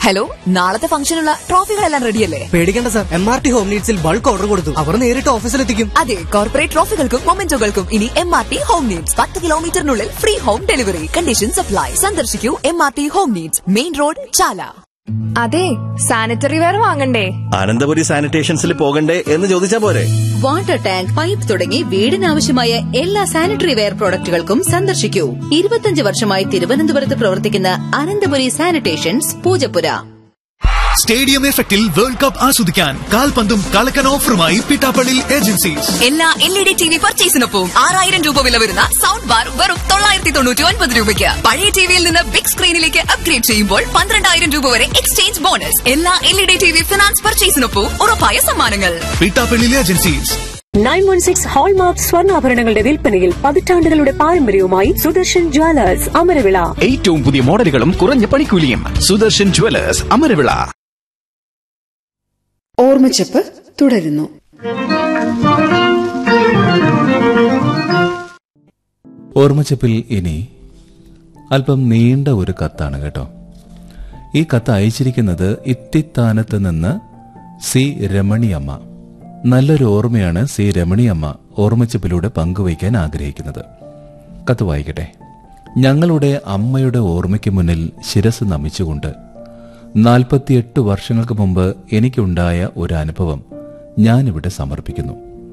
hello നാളത്തെ ഫംഗ്ഷനുള്ള ട്രോഫികളെല്ലാം റെഡിയല്ലേ പേടിക്കേണ്ട sir M R T home നീഡ്സിൽ ബൾക്ക് ഓർഡർ കൊടുത്തു അവർ നേരിട്ട് ഓഫീസിലെത്തിക്കും അതെ കോർപ്പറേറ്റ് ട്രോഫികൾക്കും മൊമെന്റോകൾക്കും ഇനി M R T home needs പത്ത് കിലോമീറ്ററിനുള്ളിൽ free home delivery conditions apply സന്ദർശിക്കൂ M R T home needs main road Chala അതെ സാനിറ്ററി വെയർ വാങ്ങണ്ടേ അനന്തപുരി സാനിറ്റേഷൻസിൽ പോകണ്ടേ എന്ന് ചോദിച്ചാ പോരെ വാട്ടർ ടാങ്ക് പൈപ്പ് തുടങ്ങി വീടിനാവശ്യമായ എല്ലാ സാനിറ്ററി വെയർ പ്രോഡക്റ്റുകൾക്കും സന്ദർശിക്കൂ ഇരുപത്തിയഞ്ച് വർഷമായി തിരുവനന്തപുരത്ത് പ്രവർത്തിക്കുന്ന അനന്തപുരി സാനിറ്റേഷൻസ് പൂജപ്പുര സ്റ്റേഡിയം എഫക്റ്റിൽ വേൾഡ് കപ്പ് ആസ്വദിക്കാൻ കാൽപന്തും കളക്കൻ ഓഫറുമായി പിട്ടാപ്പള്ളി ഏജൻസീസ് എല്ലാ L E D T V പർച്ചേസിനൊപ്പം ആറായിരം രൂപ വില വരുന്ന സൗണ്ട് ബാർ വെറും തൊള്ളായിരത്തി തൊണ്ണൂറ്റി ഒൻപത് രൂപയ്ക്ക് പഴയ ടിവിയിൽ നിന്ന് ബിഗ് സ്ക്രീനിലേക്ക് അപ്ഗ്രേഡ് ചെയ്യുമ്പോൾ പന്ത്രണ്ടായിരം രൂപ വരെ എക്സ്ചേഞ്ച് ബോണസ് എല്ലാ L E D T V finance പർച്ചേസിനൊപ്പം ഉറപ്പായ സമ്മാനങ്ങൾ Pittappillil agencies nine one six hallmark സ്വർണ്ണാഭരണങ്ങളുടെ വിൽപ്പനയിൽ പതിറ്റാണ്ടുകളുടെ പാരമ്പര്യവുമായി സുദർശൻ ജ്വല്ലേഴ്സ് അമരവിള ഏറ്റവും പുതിയ മോഡലുകളും കുറഞ്ഞ പണിക്കൂലിയും സുദർശൻ ജുവലേഴ്സ് അമരവിള ഓർമ്മച്ചപ്പ് തുടരുന്നു ഓർമ്മച്ചപ്പിൽ ഇനി അല്പം നീണ്ട ഒരു കത്താണ് കേട്ടോ ഈ കത്ത് അയച്ചിരിക്കുന്നത് ഇത്തിത്താനത്ത് നിന്ന് സി രമണിയമ്മ നല്ലൊരു ഓർമ്മയാണ് സി രമണിയമ്മ ഓർമ്മച്ചപ്പിലൂടെ പങ്കുവയ്ക്കാൻ ആഗ്രഹിക്കുന്നത് കത്ത് വായിക്കട്ടെ ഞങ്ങളുടെ അമ്മയുടെ ഓർമ്മയ്ക്ക് മുന്നിൽ ശിരസ് നമിച്ചുകൊണ്ട് നാൽപ്പത്തിയെട്ട് വർഷങ്ങൾക്ക് മുമ്പ് എനിക്കുണ്ടായ ഒരു അനുഭവം ഞാനിവിടെ സമർപ്പിക്കുന്നു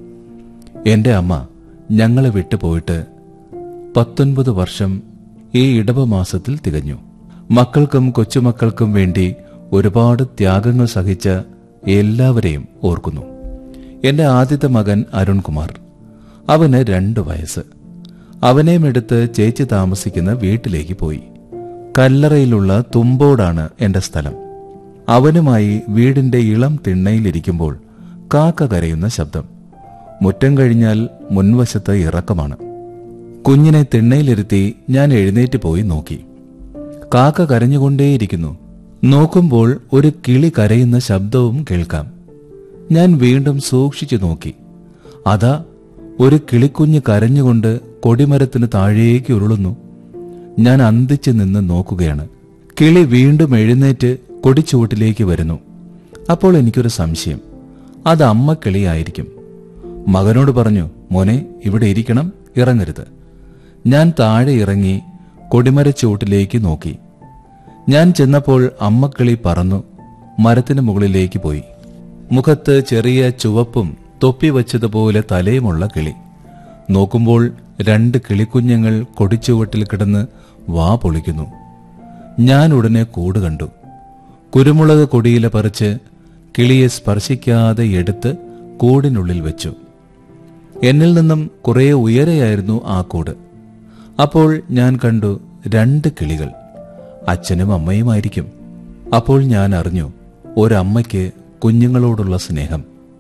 എന്റെ അമ്മ ഞങ്ങളെ വിട്ടുപോയിട്ട് പത്തൊൻപത് വർഷം ഈ ഇടവമാസത്തിൽ തികഞ്ഞു മക്കൾക്കും കൊച്ചുമക്കൾക്കും വേണ്ടി ഒരുപാട് ത്യാഗങ്ങൾ സഹിച്ച എല്ലാവരെയും ഓർക്കുന്നു എന്റെ ആദ്യത്തെ മകൻ അരുൺകുമാർ അവന് രണ്ട് വയസ്സ് അവനെയും എടുത്ത് ചേച്ചി താമസിക്കുന്ന വീട്ടിലേക്ക് പോയി കല്ലറയിലുള്ള തുമ്പോടാണ് എന്റെ സ്ഥലം അവനുമായി വീടിന്റെ ഇളം തിണ്ണയിലിരിക്കുമ്പോൾ കാക്ക കരയുന്ന ശബ്ദം മുറ്റം കഴിഞ്ഞാൽ മുൻവശത്ത് ഇറക്കമാണ് കുഞ്ഞിനെ തിണ്ണയിലിരുത്തി ഞാൻ എഴുന്നേറ്റ് പോയി നോക്കി കാക്ക കരഞ്ഞുകൊണ്ടേയിരിക്കുന്നു നോക്കുമ്പോൾ ഒരു കിളി കരയുന്ന ശബ്ദവും കേൾക്കാം ഞാൻ വീണ്ടും സൂക്ഷിച്ചു നോക്കി അതാ ഒരു കിളിക്കുഞ്ഞ് കരഞ്ഞുകൊണ്ട് കൊടിമരത്തിന് താഴേക്ക് ഉരുളുന്നു ഞാൻ അന്തിച്ചു നിന്ന് നോക്കുകയാണ് കിളി വീണ്ടും എഴുന്നേറ്റ് കൊടിച്ചുവട്ടിലേക്ക് വരുന്നു അപ്പോൾ എനിക്കൊരു സംശയം അത് അമ്മ കിളിയായിരിക്കും മകനോട് പറഞ്ഞു മോനെ ഇവിടെ ഇരിക്കണം ഇറങ്ങരുത് ഞാൻ താഴെ ഇറങ്ങി കൊടിമരച്ചുവട്ടിലേക്ക് നോക്കി ഞാൻ ചെന്നപ്പോൾ അമ്മക്കിളി പറന്നു മരത്തിന് മുകളിലേക്ക് പോയി മുഖത്ത് ചെറിയ ചുവപ്പും തൊപ്പി വച്ചതുപോലെ തലയുമുള്ള കിളി നോക്കുമ്പോൾ രണ്ട് കിളിക്കുഞ്ഞുങ്ങൾ കൊടിച്ചുവട്ടിൽ കിടന്ന് വാ പൊളിക്കുന്നു ഞാൻ ഉടനെ കൂട് കണ്ടു കുരുമുളക് കൊടിയില പറിച്ച് കിളിയെ സ്പർശിക്കാതെ എടുത്ത് കൂടിനുള്ളിൽ വെച്ചു എന്നിൽ നിന്നും കുറേ ഉയരെയായിരുന്നു ആ കൂട് അപ്പോൾ ഞാൻ കണ്ടു രണ്ട് കിളികൾ അച്ഛനും അമ്മയുമായിരിക്കും അപ്പോൾ ഞാൻ അറിഞ്ഞു ഒരമ്മയ്ക്ക് കുഞ്ഞുങ്ങളോടുള്ള സ്നേഹം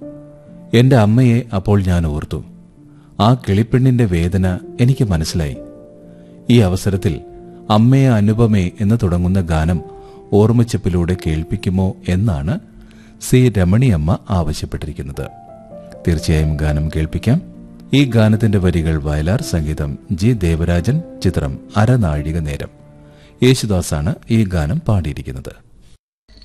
എന്റെ അമ്മയെ അപ്പോൾ ഞാൻ ഓർത്തു ആ കിളിപ്പെണ്ണിന്റെ വേദന എനിക്ക് മനസ്സിലായി ഈ അവസരത്തിൽ അമ്മയെ അനുപമേ എന്ന് തുടങ്ങുന്ന ഗാനം ഓർമ്മച്ചപ്പിലൂടെ കേൾപ്പിക്കുമോ എന്നാണ് സി രമണിയമ്മ ആവശ്യപ്പെട്ടിരിക്കുന്നത് തീർച്ചയായും ഗാനം കേൾപ്പിക്കാം ഈ ഗാനത്തിന്റെ വരികൾ വയലാർ സംഗീതം ജി ദേവരാജൻ ചിത്രം അരനാഴിക നേരം യേശുദാസാണ് ഈ ഗാനം പാടിയിരിക്കുന്നത്